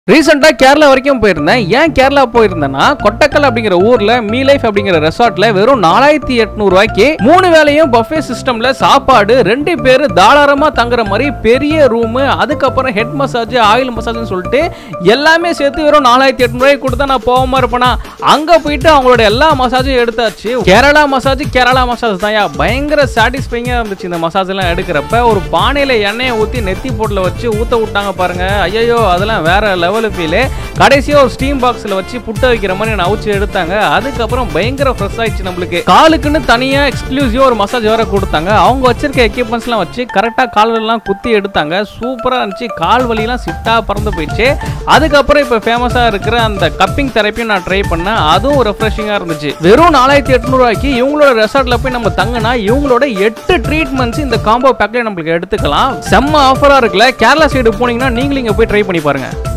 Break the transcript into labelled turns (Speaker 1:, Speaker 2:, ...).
Speaker 1: ரீசெண்டா கேரளா வரைக்கும் போயிருந்தேன் ஏன் கேரளா போயிருந்தேன்னா கொட்டக்கல் அப்படிங்கிற ஊர்ல மீ லைஃப் அப்படிங்கிற ரெசார்ட்ல வெறும் நாலாயிரத்தி எட்நூறு ரூபாய்க்கு மூணு வேளையும் பஃபே சிஸ்டம்ல சாப்பாடு ரெண்டு பேர் தாராளமா தங்குற மாதிரி பெரிய ரூம் அதுக்கப்புறம் ஹெட் மசாஜ் ஆயில் மசாஜ்னு சொல்லிட்டு எல்லாமே சேர்த்து வெறும் நாலாயிரத்தி எட்நூறு ரூபாய்க்கு கொடுத்தா நான் போகாம இருப்பேனா அங்க போயிட்டு அவங்களோட எல்லா மசாஜும் எடுத்தாச்சு கேரளா மசாஜ் கேரளா மசாஜ் தான் பயங்கர சாட்டிஸ்ஃபைங்கா இருந்துச்சு இந்த மசாஜ் எல்லாம் எடுக்கிறப்ப ஒரு பானையில எண்ணெயை ஊத்தி நெத்தி போட்டுல வச்சு ஊத்த விட்டாங்க பாருங்க ஐயோ அதெல்லாம் வேற லெவல் ஃபீலு கடைசியா ஒரு ஸ்டீம் பாக்ஸ்ல வச்சு புட்ட வைக்கிற மாதிரி நான் அவிச்சு எடுத்தாங்க அதுக்கப்புறம் பயங்கர ஃப்ரெஷ் ஆயிடுச்சு நம்மளுக்கு காலுக்குன்னு தனியா எக்ஸ்க்ளூசிவா ஒரு மசாஜ் வேற கொடுத்தாங்க அவங்க வச்சிருக்க எக்யூப்மெண்ட்ஸ் எல்லாம் வச்சு கரெக்டா கால்வெல்லாம் குத்தி எடுத்தாங்க சூப்பரா இருந்துச்சு கால் வலிலாம் சிட்டா பறந்து போயிடுச்சு அதுக்கப்புறம் இப்போ ஃபேமஸா இருக்கிற அந்த கப்பிங் தெரப்பியும் நான் ட்ரை பண்ணேன் அதுவும் ரெஃப்ரெஷிங்கா இருந்துச்சு வெறும் நாலாயிரத்தி எட்நூறுவாய்க்கு இவங்களோட ரெசார்ட்ல போய் நம்ம தங்கினா இவங்களோட எட்டு ட்ரீட்மெண்ட்ஸ் இந்த காம்போ பேக்ல நம்மளுக்கு எடுத்துக்கலாம் செம்ம ஆஃபரா இருக்குல்ல கேரளா சைடு போனீங்கன்னா நீங்களும் இங்க போய் ட்ரை பண்ணி பாருங்க